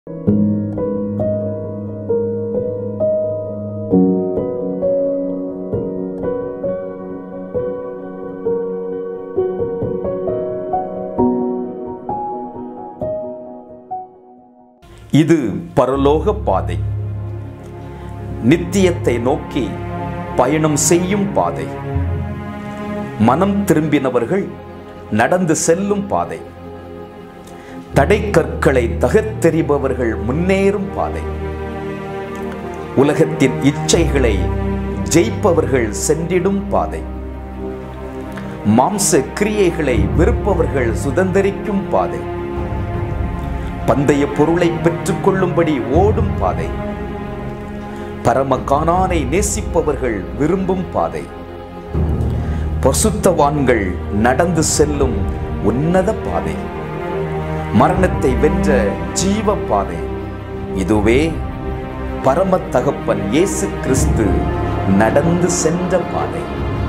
இது பரலோக பாதை நித்தியத்தை நோக்கி பயணம் செய்யும் பாதை மனம் திரும்பினவர்கள் நடந்து செல்லும் பாதை தடைக்கற்களை தகத்தெறிபவர்கள் முன்னேறும் பாதை உலகத்தின் இச்சைகளை ஜெயிப்பவர்கள் சென்றிடும் பாதை மாம்ச கிரியைகளை வெறுப்பவர்கள் சுதந்திரிக்கும் பாதை பந்தய பொருளை பெற்றுக்கொள்ளும்படி ஓடும் பாதை பரம காணானை நேசிப்பவர்கள் விரும்பும் பாதை பசுத்தவான்கள் நடந்து செல்லும் உன்னத பாதை மரணத்தை வென்ற ஜீவ பாதை இதுவே பரம தகப்பன் இயேசு கிறிஸ்து நடந்து சென்ற பாதை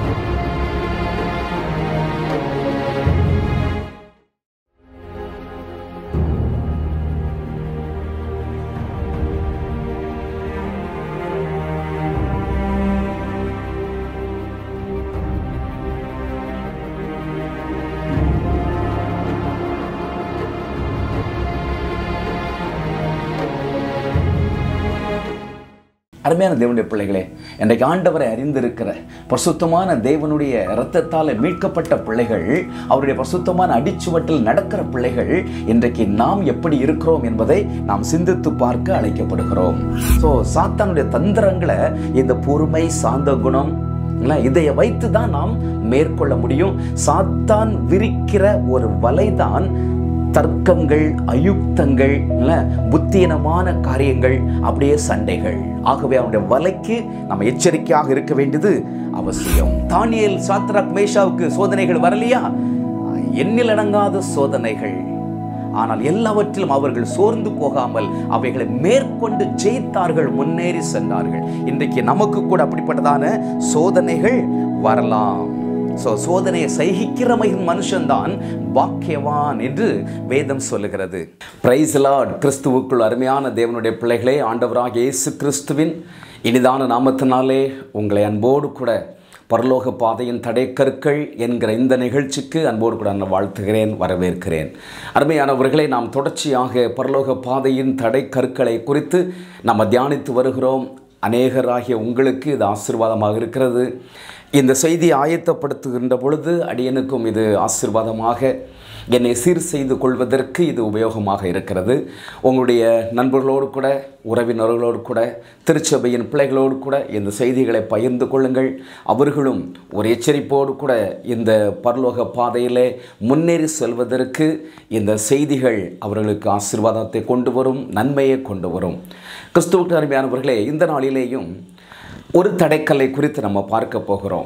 அருமையான தேவனுடைய பிள்ளைகளே இன்றைக்கு ஆண்டவரை அறிந்திருக்கிற பரிசுத்தமான தேவனுடைய இரத்தத்தால் மீட்கப்பட்ட பிள்ளைகள் அவருடைய பரிசுத்தமான அடிச்சுவட்டில் நடக்கிற பிள்ளைகள் இன்றைக்கு நாம் எப்படி இருக்கிறோம் என்பதை நாம் சிந்தித்து பார்க்க அழைக்கப்படுகிறோம் ஸோ சாத்தானுடைய தந்திரங்களை இந்த பொறுமை சாந்த குணம் இல்ல, இதை வைத்து தான் நாம் மேற்கொள்ள முடியும் சாத்தான் விரிக்கிற ஒரு வலைதான் தர்க்கங்கள் அயுக்தங்கள் இல்ல, புத்தீனமான காரியங்கள் அப்படியே சண்டைகள் ஆகவே அவனுடைய வலைக்கு நம்ம எச்சரிக்கையாக இருக்க வேண்டியது அவசியம் தானியேல் சாத்ராக் மேஷாவுக்கு சோதனைகள் வரலையா எண்ணில் அடங்காத சோதனைகள் ஆனால் எல்லாவற்றிலும் அவர்கள் சோர்ந்து போகாமல் அவைகளை மேற்கொண்டு ஜெயித்தார்கள் முன்னேறி சென்றார்கள் இன்றைக்கு நமக்கு கூட அப்படிப்பட்டதான சோதனைகள் வரலாம் ஸோ சோதனையை சகிக்கிற மனுஷன்தான் பாக்கியவான் என்று வேதம் சொல்லுகிறது பிரைஸ் லார்ட் கிறிஸ்துவுக்குள் அருமையான தேவனுடைய பிள்ளைகளே ஆண்டவராக இயேசு கிறிஸ்துவின் இனிதான நாமத்தினாலே உங்களை அன்போடு கூட பரலோக பாதையின் தடைக்கற்கள் என்கிற இந்த நிகழ்ச்சிக்கு அன்போடு கூட நான் வாழ்த்துகிறேன் வரவேற்கிறேன் அருமையானவர்களை நாம் தொடர்ச்சியாக பரலோக பாதையின் தடைக்கற்களை குறித்து நாம் தியானித்து வருகிறோம் அநேகராகிய உங்களுக்கு இது ஆசீர்வாதமாக இருக்கிறது இந்த செய்தியை ஆயத்தப்படுத்துகின்ற பொழுது அடியனுக்கும் இது ஆசீர்வாதமாக என்னை சீர் செய்து கொள்வதற்கு இது உபயோகமாக இருக்கிறது உங்களுடைய நண்பர்களோடு கூட உறவினர்களோடு கூட திருச்சபையின் பிள்ளைகளோடு கூட இந்த செய்திகளை பகிர்ந்து கொள்ளுங்கள் அவர்களும் ஒரு எச்சரிப்போடு கூட இந்த பரலோக பாதையிலே முன்னேறி செல்வதற்கு இந்த செய்திகள் அவர்களுக்கு ஆசீர்வாதத்தை கொண்டு வரும் நன்மையை கொண்டு வரும் கிறிஸ்துவுக்கு அருமையானவர்களே இந்த நாளிலேயும் ஒரு தடைக்கல்லை குறித்து நம்ம பார்க்க போகிறோம்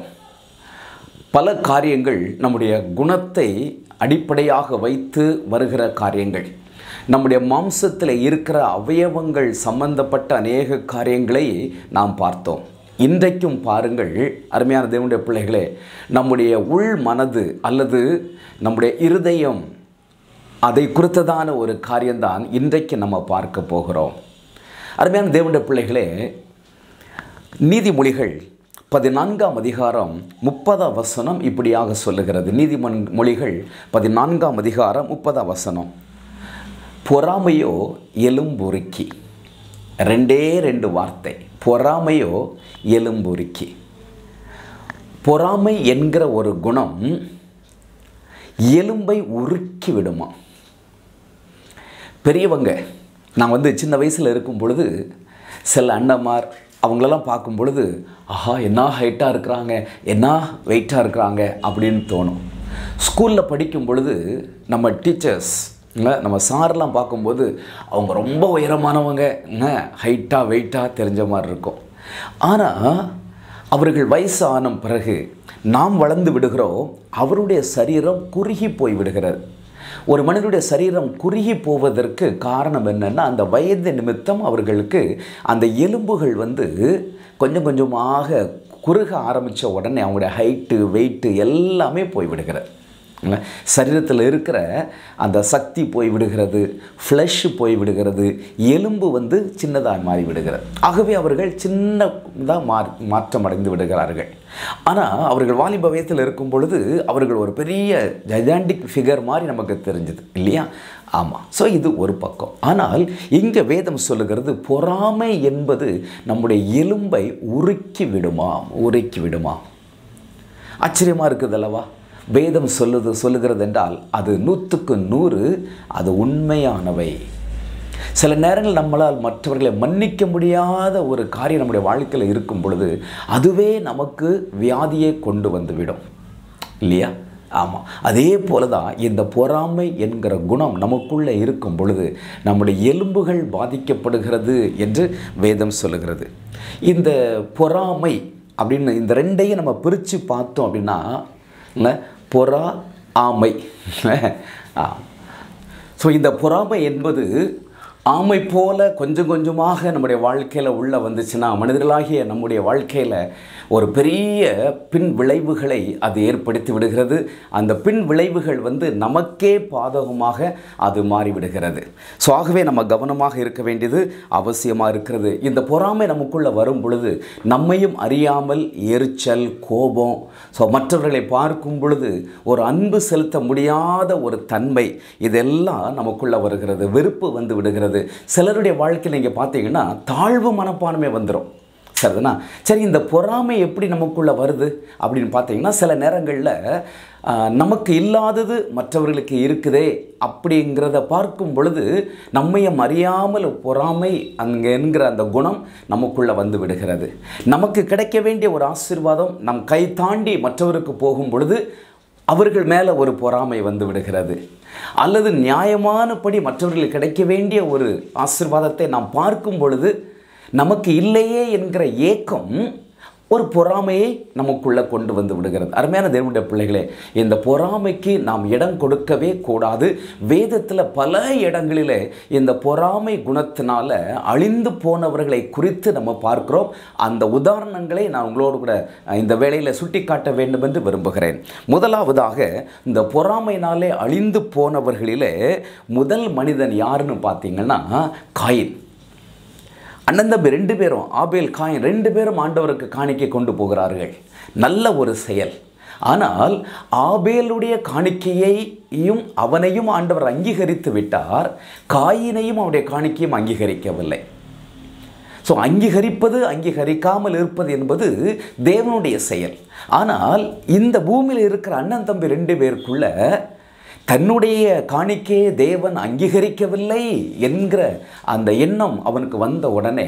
பல காரியங்கள் நம்முடைய குணத்தை அடிப்படையாக வைத்து வருகிற காரியங்கள் நம்முடைய மாம்சத்தில் இருக்கிற அவயவங்கள் சம்பந்தப்பட்ட அநேக காரியங்களை நாம் பார்த்தோம் இன்றைக்கும் பாருங்கள் அருமையான தேவனுடைய பிள்ளைகளே நம்முடைய உள் மனது அல்லது நம்முடைய இருதயம் அதை குறித்ததான ஒரு காரியம்தான் இன்றைக்கு நம்ம பார்க்க போகிறோம் அருமையான தேவனுடைய பிள்ளைகளே நீதிமொழிகள் பதினான்காம் அதிகாரம் முப்பதாம் வசனம் இப்படியாக சொல்லுகிறது நீதிமன் மொழிகள் பதினான்காம் அதிகாரம் முப்பதாம் வசனம் பொறாமையோ எலும்புருக்கி ரெண்டே ரெண்டு வார்த்தை பொறாமையோ எலும்புருக்கி பொறாமை என்கிற ஒரு குணம் எலும்பை உருக்கி விடுமா பெரியவங்க நான் வந்து சின்ன வயசில் இருக்கும் பொழுது சில அண்ணமார் அவங்களெல்லாம் பார்க்கும் பொழுது ஆஹா என்ன ஹைட்டாக இருக்கிறாங்க என்ன வெயிட்டாக இருக்கிறாங்க அப்படின்னு தோணும் ஸ்கூலில் படிக்கும் பொழுது நம்ம டீச்சர்ஸ் இல்லை நம்ம சார்லாம் பார்க்கும்போது அவங்க ரொம்ப உயரமானவங்க ஹைட்டாக வெயிட்டாக தெரிஞ்ச மாதிரி இருக்கும் ஆனால் அவர்கள் வயசு ஆன பிறகு நாம் வளர்ந்து விடுகிறோம் அவருடைய சரீரம் குறுகி போய் விடுகிறது ஒரு மனிதனுடைய சரீரம் குறுகி போவதற்கு காரணம் என்னென்னா அந்த வயது நிமித்தம் அவர்களுக்கு அந்த எலும்புகள் வந்து கொஞ்சம் கொஞ்சமாக குறுக ஆரம்பித்த உடனே அவங்களுடைய ஹைட்டு வெயிட்டு எல்லாமே போய்விடுகிறது இல்ல? சரீரத்தில் இருக்கிற அந்த சக்தி போய் விடுகிறது ஃப்ளஷ் போய் விடுகிறது எலும்பு வந்து சின்னதாக மாறி விடுகிறது ஆகவே அவர்கள் சின்னதாக மா மாற்றம் அடைந்து விடுகிறார்கள் ஆனால் அவர்கள் வாலிப வயத்தில் இருக்கும் பொழுது அவர்கள் ஒரு பெரிய ஜைஜாண்டிக் ஃபிகர் மாதிரி நமக்கு தெரிஞ்சுது இல்லையா ஆமாம் ஸோ இது ஒரு பக்கம் ஆனால் இங்கே வேதம் சொல்லுகிறது பொறாமை என்பது நம்முடைய எலும்பை உருக்கி விடுமாம் உருக்கி விடுமாம் ஆச்சரியமாக இருக்குது அல்லவா வேதம் சொல்லுது சொல்லுகிறது என்றால் அது நூற்றுக்கு நூறு அது உண்மையானவை சில நேரங்கள் நம்மளால் மற்றவர்களை மன்னிக்க முடியாத ஒரு காரியம் நம்முடைய வாழ்க்கையில் இருக்கும் பொழுது அதுவே நமக்கு வியாதியை கொண்டு வந்துவிடும் இல்லையா ஆமாம் அதே போல தான் இந்த பொறாமை என்கிற குணம் நமக்குள்ளே இருக்கும் பொழுது நம்முடைய எலும்புகள் பாதிக்கப்படுகிறது என்று வேதம் சொல்லுகிறது இந்த பொறாமை அப்படின்னு இந்த ரெண்டையும் நம்ம பிரித்து பார்த்தோம் அப்படின்னா இல்ல, பொறா ஆமை ஆ ஸோ இந்த பொறாமை என்பது ஆமை போல கொஞ்சம் கொஞ்சமாக நம்முடைய வாழ்க்கையில் உள்ள வந்துச்சுன்னா மனிதர்களாகிய நம்முடைய வாழ்க்கையில் ஒரு பெரிய பின் விளைவுகளை அது ஏற்படுத்தி விடுகிறது அந்த பின் விளைவுகள் வந்து நமக்கே பாதகமாக அது மாறிவிடுகிறது ஸோ ஆகவே நம்ம கவனமாக இருக்க வேண்டியது அவசியமாக இருக்கிறது இந்த பொறாமை நமக்குள்ளே வரும் பொழுது நம்மையும் அறியாமல் எரிச்சல் கோபம் ஸோ மற்றவர்களை பார்க்கும் பொழுது ஒரு அன்பு செலுத்த முடியாத ஒரு தன்மை இதெல்லாம் நமக்குள்ளே வருகிறது வெறுப்பு வந்து விடுகிறது சிலருடைய வாழ்க்கையில் நீங்கள் பார்த்தீங்கன்னா தாழ்வு மனப்பான்மை வந்துடும் சரிதானா சரி இந்த பொறாமை எப்படி நமக்குள்ளே வருது அப்படின்னு பார்த்தீங்கன்னா சில நேரங்களில் ஆஹ், நமக்கு இல்லாதது மற்றவர்களுக்கு இருக்குதே அப்படிங்கிறத பார்க்கும் பொழுது நம்மையும் அறியாமல் பொறாமை அங்கே என்கிற அந்த குணம் நமக்குள்ளே வந்து விடுகிறது நமக்கு கிடைக்க வேண்டிய ஒரு ஆசீர்வாதம் நம் கை தாண்டி மற்றவருக்கு போகும் பொழுது அவர்கள் மேலே ஒரு பொறாமை வந்து விடுகிறது அல்லது நியாயமானபடி மற்றவர்களுக்கு கிடைக்க வேண்டிய ஒரு ஆசீர்வாதத்தை நாம் பார்க்கும் பொழுது நமக்கு இல்லையே என்கிற ஏக்கம் ஒரு பொறாமையை நமக்குள்ளே கொண்டு வந்து விடுகிறது அருமையான தேவனுடைய பிள்ளைகளே இந்த பொறாமைக்கு நாம் இடம் கொடுக்கவே கூடாது வேதத்தில் பல இடங்களிலே இந்த பொறாமை குணத்தினால அழிந்து போனவர்களை குறித்து நம்ம பார்க்கிறோம் அந்த உதாரணங்களை நான் உங்களோடு கூட இந்த வேளையில் சுட்டிக்காட்ட வேண்டும் என்று விரும்புகிறேன் முதலாவதாக இந்த பொறாமைனாலே அழிந்து போனவர்களிலே முதல் மனிதன் யாருன்னு பார்த்தீங்கன்னா காயின் அண்ணன் தம்பி ரெண்டு பேரும் ஆபேல் காயின் ரெண்டு பேரும் ஆண்டவருக்கு காணிக்கை கொண்டு போகிறார்கள் நல்ல ஒரு செயல் ஆனால் ஆபேலுடைய காணிக்கையையும் அவனையும் ஆண்டவர் அங்கீகரித்து விட்டார் காயினையும் அவருடைய காணிக்கையும் அங்கீகரிக்கவில்லை ஸோ அங்கீகரிப்பது அங்கீகரிக்காமல் இருப்பது என்பது தேவனுடைய செயல் ஆனால் இந்த பூமியில் இருக்கிற அண்ணன் தம்பி ரெண்டு பேருக்குள்ள தன்னுடைய காணிக்கையை தேவன் அங்கீகரிக்கவில்லை என்கிற அந்த எண்ணம் அவனுக்கு வந்த உடனே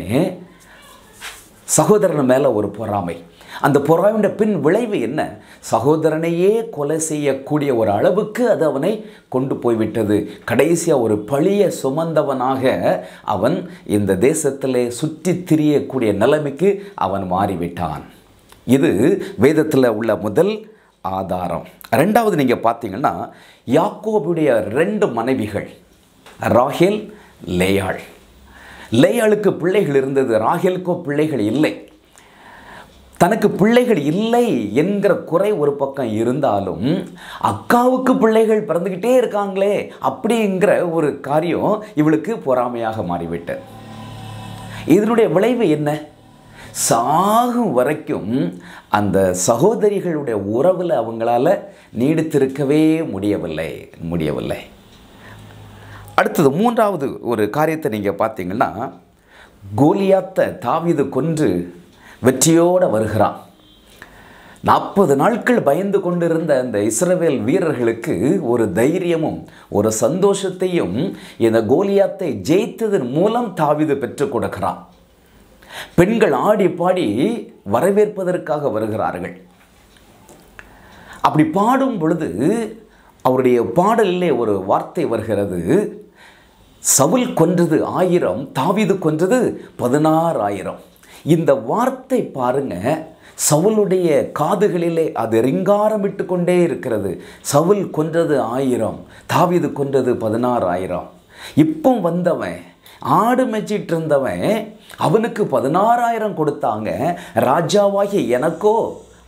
சகோதரன் மேலே ஒரு பொறாமை அந்த பொறாமையுடைய பின் விளைவு என்ன சகோதரனையே கொலை செய்யக்கூடிய ஒரு அளவுக்கு அது அவனை கொண்டு போய்விட்டது கடைசியாக ஒரு பழிய சுமந்தவனாக அவன் இந்த தேசத்திலே சுற்றி திரியக்கூடிய நிலைமைக்கு அவன் மாறிவிட்டான் இது வேதத்தில் உள்ள முதல் ஆதாரம் ரெண்டாவது நீங்கள் பார்த்தீங்கன்னா யாக்கோபுடைய ரெண்டு மனைவிகள் ராகேல் லேயாள் லேயாளுக்கு பிள்ளைகள் இருந்தது ராகேலுக்கோ பிள்ளைகள் இல்லை தனக்கு பிள்ளைகள் இல்லை என்கிற குறை ஒரு பக்கம் இருந்தாலும் அக்காவுக்கு பிள்ளைகள் பிறந்துக்கிட்டே இருக்காங்களே அப்படிங்கிற ஒரு காரியம் இவளுக்கு பொறாமையாக மாறிவிட்டது இதனுடைய விளைவு என்ன சாகும் வரைக்கும் அந்த சகோதரிகளுடைய உறவில் அவங்களால நீடித்திருக்கவே முடியவில்லை முடியவில்லை அடுத்தது மூன்றாவது ஒரு காரியத்தை நீங்கள் பார்த்தீங்கன்னா கோலியாத்தை தாவீது கொன்று வெற்றியோடு வருகிறான் நாற்பது நாட்கள் பயந்து கொண்டிருந்த அந்த இஸ்ரவேல் வீரர்களுக்கு ஒரு தைரியமும் ஒரு சந்தோஷத்தையும் இந்த கோலியாத்தை ஜெயித்ததன் மூலம் தாவீது பெற்றுக் கொடுக்கிறான் பெண்கள் ஆடி பாடி வரவேற்பதற்காக வருகிறார்கள் அப்படி பாடும் பொழுது அவருடைய பாடலிலே ஒரு வார்த்தை வருகிறது சவுல் கொன்றது ஆயிரம் தாவீது கொன்றது பதினாறாயிரம் இந்த வார்த்தை பாருங்க சவுலுடைய காதுகளிலே அது ரிங்காரமிட்டு கொண்டே இருக்கிறது சவுல் கொன்றது ஆயிரம் தாவீது கொன்றது பதினாறாயிரம் இப்போ வந்தவன் ஆடு மேய்ச்சிட்டு இருந்தவன் அவனுக்கு பதினாறாயிரம் கொடுத்தாங்க ராஜாவாகிய எனக்கோ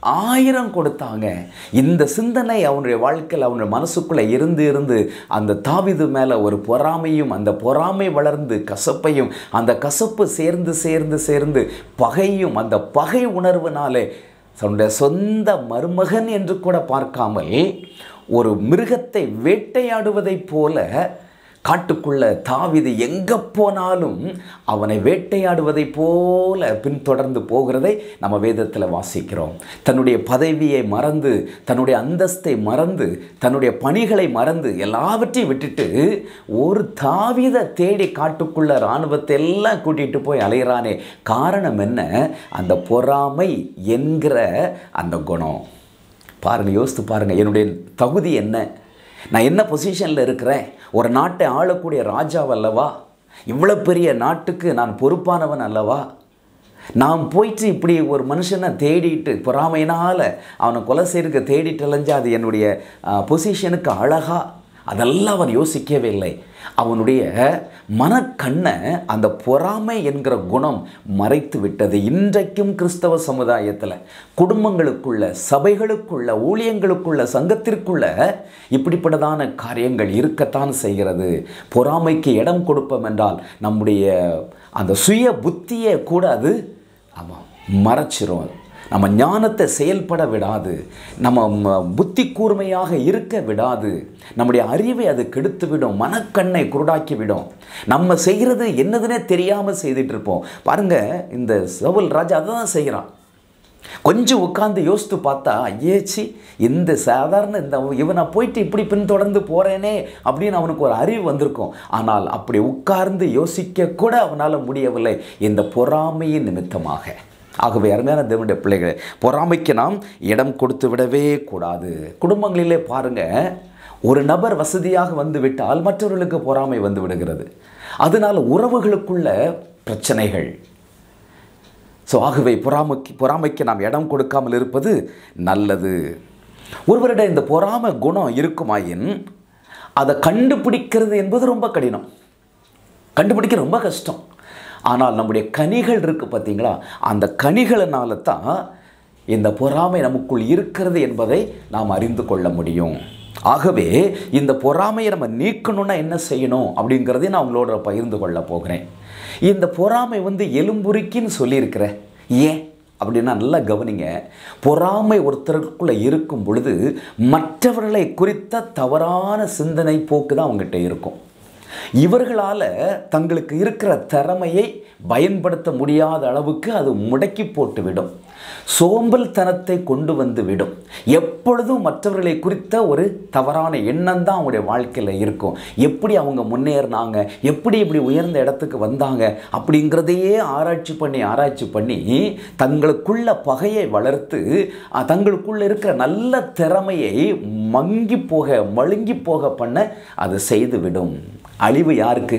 ஆயிரம் கொடுத்தாங்க இந்த சிந்தனை அவனுடைய வாழ்க்கையில் அவனுடைய மனசுக்குள்ளே இருந்து இருந்து அந்த தாவிது மேலே ஒரு பொறாமையும் அந்த பொறாமை வளர்ந்து கசப்பையும் அந்த கசப்பு சேர்ந்து சேர்ந்து சேர்ந்து பகையும் அந்த பகை உணர்வுனாலே தன்னுடைய சொந்த மருமகன் என்று கூட பார்க்காமல் ஒரு மிருகத்தை வேட்டையாடுவதைப் போல காட்டுக்குள்ள தாவிது எங்கே போனாலும் அவனை வேட்டையாடுவதைப் போல பின்தொடர்ந்து போகிறதை நம்ம வேதத்தில் வாசிக்கிறோம் தன்னுடைய பதவியை மறந்து தன்னுடைய அந்தஸ்தை மறந்து தன்னுடைய பணிகளை மறந்து எல்லாவற்றையும் விட்டுட்டு ஒரு தாவிதை தேடி காட்டுக்குள்ள இராணுவத்தை எல்லாம் கூட்டிகிட்டு போய் அலைகிறானே காரணம் என்ன அந்த பொறாமை என்கிற அந்த குணம் பாருங்கள் யோசித்து பாருங்கள் என்னுடைய தகுதி என்ன நான் என்ன பொசிஷனில் இருக்கிறேன் ஒரு நாட்டை ஆளக்கூடிய ராஜாவ் அல்லவா இவ்வளோ பெரிய நாட்டுக்கு நான் பொறுப்பானவன் அல்லவா நான் போயிட்டு இப்படி ஒரு மனுஷனை தேடிட்டு பொறாமையினால் அவனை கொலை செய்யறதுக்கு தேடிட்டு அலைஞ்சா அது என்னுடைய பொசிஷனுக்கு அழகா அதெல்லாம் அவன் யோசிக்கவே இல்லை அவனுடைய மனக்கண்ணை அந்த பொறாமை என்கிற குணம் மறைத்து விட்டது இன்றைக்கும் கிறிஸ்தவ சமுதாயத்தில் குடும்பங்களுக்குள்ள சபைகளுக்குள்ள ஊழியங்களுக்குள்ள சங்கத்திற்குள்ள இப்படிப்பட்டதான காரியங்கள் இருக்கத்தான் செய்கிறது பொறாமைக்கு இடம் கொடுப்போம் என்றால் நம்முடைய அந்த சுய புத்தியை கூட அது ஆமாம் மறைச்சிரும் நம்ம ஞானத்தை செயல்பட விடாது நம்ம ம- புத்தி கூர்மையாக இருக்க விடாது நம்முடைய அறிவை அது கெடுத்து விடும் மனக்கண்ணை குருடாக்கி விடும் நம்ம செய்கிறது என்னதுன்னே தெரியாமல் செய்துட்டு இருப்போம் பாருங்க இந்த சவுல் ராஜா அதை தான் செய்கிறான் கொஞ்சம் உட்காந்து யோசித்து பார்த்தா ஐயேச்சி இந்த சாதாரண இந்த இவனை போயிட்டு இப்படி பின்தொடர்ந்து போகிறேனே அப்படின்னு அவனுக்கு ஒரு அறிவு வந்திருக்கும் ஆனால் அப்படி உட்கார்ந்து யோசிக்க கூட அவனால் முடியவில்லை இந்த பொறாமையின் நிமித்தமாக ஆகவே அருமையான தேவனுடைய பிள்ளைகளே பொறாமைக்கு நாம் இடம் கொடுத்து விடவே கூடாது குடும்பங்களிலே பாருங்க ஒரு நபர் வசதியாக வந்து விட்டால் மற்றவர்களுக்கு பொறாமை வந்து விடுகிறது அதனால் உறவுகளுக்குள்ள பிரச்சனைகள் ஸோ ஆகவே பொறாமைக்கு பொறாமைக்கு நாம் இடம் கொடுக்காமல் இருப்பது நல்லது ஒருவரிடம் இந்த பொறாமை குணம் இருக்குமாயின் அதை கண்டுபிடிக்கிறது என்பது ரொம்ப கடினம் கண்டுபிடிக்க ரொம்ப கஷ்டம் ஆனால் நம்முடைய கனிகள் இருக்குது பார்த்தீங்களா அந்த கனிகளினால தான் இந்த பொறாமை நமக்குள் இருக்கிறது என்பதை நாம் அறிந்து கொள்ள முடியும் ஆகவே இந்த பொறாமையை நம்ம நீக்கணும்னா என்ன செய்யணும் அப்படிங்கிறதையும் நான் உங்களோட பகிர்ந்து கொள்ள போகிறேன் இந்த பொறாமை வந்து எலும்புருக்கின்னு சொல்லியிருக்கிறேன் ஏன் அப்படின்னா நல்லா கவனிங்க பொறாமை ஒருத்தருக்குள்ளே இருக்கும் பொழுது மற்றவர்களை குறித்த தவறான சிந்தனை போக்கு தான் அவங்ககிட்ட இருக்கும் இவர்களால் தங்களுக்கு இருக்கிற திறமையை பயன்படுத்த முடியாத அளவுக்கு அது முடக்கி போட்டு விடும் சோம்பல் தனத்தை கொண்டு வந்து விடும் எப்பொழுதும் மற்றவர்களை குறித்த ஒரு தவறான எண்ணம் தான் அவங்களுடைய வாழ்க்கையில் இருக்கும் எப்படி அவங்க முன்னேறினாங்க எப்படி இப்படி உயர்ந்த இடத்துக்கு வந்தாங்க அப்படிங்கிறதையே ஆராய்ச்சி பண்ணி ஆராய்ச்சி பண்ணி தங்களுக்குள்ள பகையை வளர்த்து அஹ், தங்களுக்குள்ள இருக்கிற நல்ல திறமையை மங்கி போக மழுங்கி போக பண்ண அது செய்துவிடும் அழிவு யாருக்கு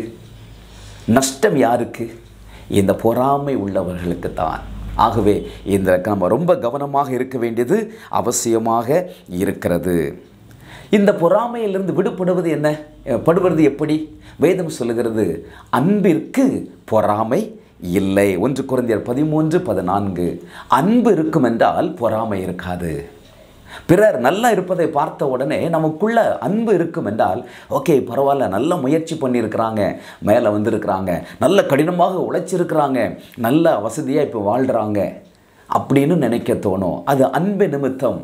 நஷ்டம் யாருக்கு இந்த பொறாமை உள்ளவர்களுக்கு தான் ஆகவே இந்த நம்ம ரொம்ப கவனமாக இருக்க வேண்டியது அவசியமாக இருக்கிறது இந்த பொறாமையிலிருந்து விடுபடுவது என்ன அஹ், படுவது எப்படி வேதம் சொல்லுகிறது அன்பிற்கு பொறாமை இல்லை ஒன்று குறைந்தர் பதிமூன்று பதினான்கு அன்பு இருக்கும் என்றால் பொறாமை இருக்காது பிறர் நல்லா இருப்பதை பார்த்த உடனே நமக்குள்ள அன்பு இருக்கும் என்றால் ஓகே பரவாயில்ல நல்ல முயற்சி பண்ணியிருக்கிறாங்க மேலே வந்திருக்கிறாங்க நல்ல கடினமாக உழைச்சிருக்கிறாங்க நல்ல வசதியாக இப்போ வாழ்கிறாங்க அப்படின்னு நினைக்க தோணும் அது அன்பு நிமித்தம்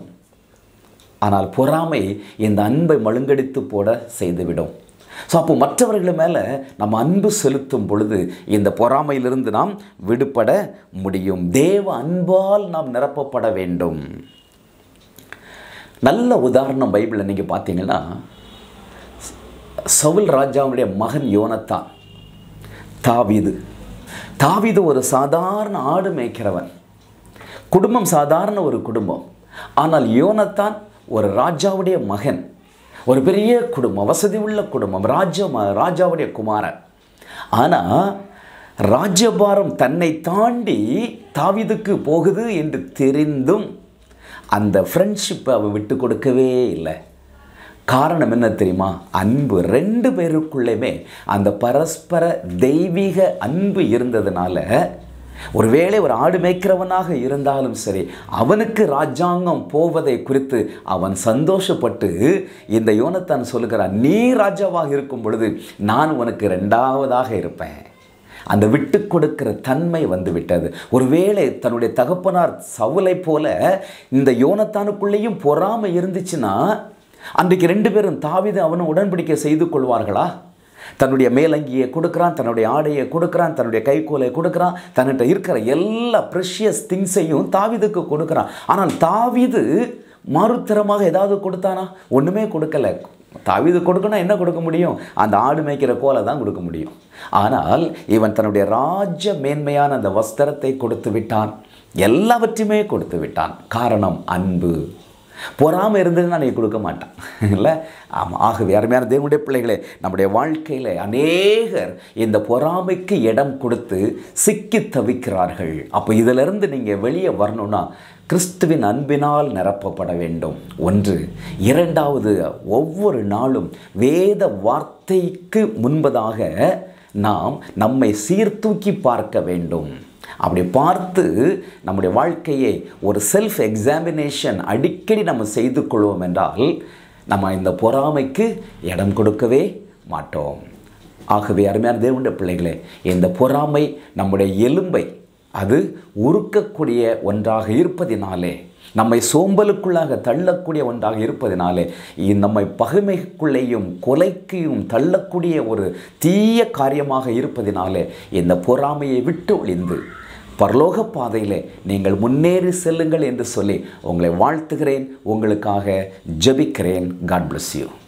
ஆனால் பொறாமை இந்த அன்பை மழுங்கடித்து போட செய்துவிடும் ஸோ அப்போ மற்றவர்கள் மேலே நம்ம அன்பு செலுத்தும் பொழுது இந்த பொறாமையிலிருந்து நாம் விடுபட முடியும் தேவ அன்பால் நாம் நிரப்பப்பட வேண்டும் நல்ல உதாரணம் பைபிளில் நீங்கள் பார்த்தீங்கன்னா சவுல் ராஜாவுடைய மகன் யோனத்தான் தாவீது தாவீது ஒரு சாதாரண ஆடு மேய்க்கிறவன் குடும்பம் சாதாரண ஒரு குடும்பம் ஆனால் யோனத்தான் ஒரு ராஜாவுடைய மகன் ஒரு பெரிய குடும்பம் வசதி உள்ள குடும்பம் ராஜ ராஜாவுடைய குமாரன் ஆனால் ராஜ்யபாரம் தன்னை தாண்டி தாவீதுக்கு போகுது என்று தெரிந்தும் அந்த ஃப்ரெண்ட்ஷிப்பை அவன் விட்டு கொடுக்கவே இல்லை காரணம் என்ன தெரியுமா அன்பு ரெண்டு பேருக்குள்ளேயுமே அந்த பரஸ்பர தெய்வீக அன்பு இருந்ததுனால ஒருவேளை ஒரு ஆடு மேய்க்கிறவனாக இருந்தாலும் சரி அவனுக்கு ராஜாங்கம் போவதை குறித்து அவன் சந்தோஷப்பட்டு இந்த யோனத்தான் சொல்லுகிறான் நீ ராஜாவாக இருக்கும் பொழுது நான் உனக்கு ரெண்டாவதாக இருப்பேன் அந்த விட்டு கொடுக்கிற தன்மை வந்து விட்டது ஒருவேளை தன்னுடைய தகப்பனார் சவுலை போல இந்த யோனத்தானுக்குள்ளேயும் பொறாமை இருந்துச்சுன்னா அன்றைக்கு ரெண்டு பேரும் தாவிது அவனும் உடன்படிக்கை செய்து கொள்வார்களா தன்னுடைய மேலங்கியை கொடுக்குறான் தன்னுடைய ஆடையை கொடுக்குறான் தன்னுடைய கைகோலை கொடுக்குறான் தன்னிட்ட இருக்கிற எல்லா ப்ரெஷியஸ் திங்ஸையும் தாவிதுக்கு கொடுக்குறான் ஆனால் தாவிது மறுத்தரமாக ஏதாவது கொடுத்தானா ஒன்றுமே கொடுக்கல தாவிது கொடுக்கணும் என்ன கொடுக்க முடியும் அந்த ஆடு மேய்க்கிற கோலை தான் கொடுக்க முடியும் ஆனால் இவன் தன்னுடைய ராஜ மேன்மையான அந்த வஸ்திரத்தை கொடுத்து விட்டான் எல்லாவற்றையுமே கொடுத்து விட்டான் காரணம் அன்பு பொறாமல் இருந்ததுன்னா நீ கொடுக்க மாட்டான் இல்லை ஆமாம் ஆகவே அருமையான தேவனுடைய பிள்ளைகளே நம்முடைய வாழ்க்கையில் அநேகர் இந்த பொறாமைக்கு இடம் கொடுத்து சிக்கி தவிக்கிறார்கள் அப்போ இதிலிருந்து நீங்கள் வெளியே வரணும்னா கிறிஸ்துவின் அன்பினால் நிரப்பப்பட வேண்டும் ஒன்று இரண்டாவது ஒவ்வொரு நாளும் வேத வார்த்தைக்கு முன்பதாக நாம் நம்மை சீர்தூக்கி பார்க்க வேண்டும் அப்படி பார்த்து நம்முடைய வாழ்க்கையை ஒரு செல்ஃப் எக்ஸாமினேஷன் அடிக்கடி நம்ம செய்து கொள்வோம் என்றால் நம்ம இந்த பொறாமைக்கு இடம் கொடுக்கவே மாட்டோம் ஆகவே அருமையான தேவனுடைய பிள்ளைகளே இந்த பொறாமை நம்முடைய எலும்பை அது உருக்கக்கூடிய ஒன்றாக இருப்பதினாலே நம்மை சோம்பலுக்குள்ளாக தள்ளக்கூடிய ஒன்றாக இருப்பதினாலே இ- நம்மை பகைமைக்குள்ளேயும் கொலைக்கையும் தள்ளக்கூடிய ஒரு தீய காரியமாக இருப்பதினாலே இந்த பொறாமையை விட்டு ஒளிந்து பரலோக பாதையிலே நீங்கள் முன்னேறி செல்லுங்கள் என்று சொல்லி உங்களை வாழ்த்துகிறேன் உங்களுக்காக ஜெபிக்கிறேன் காட் bless you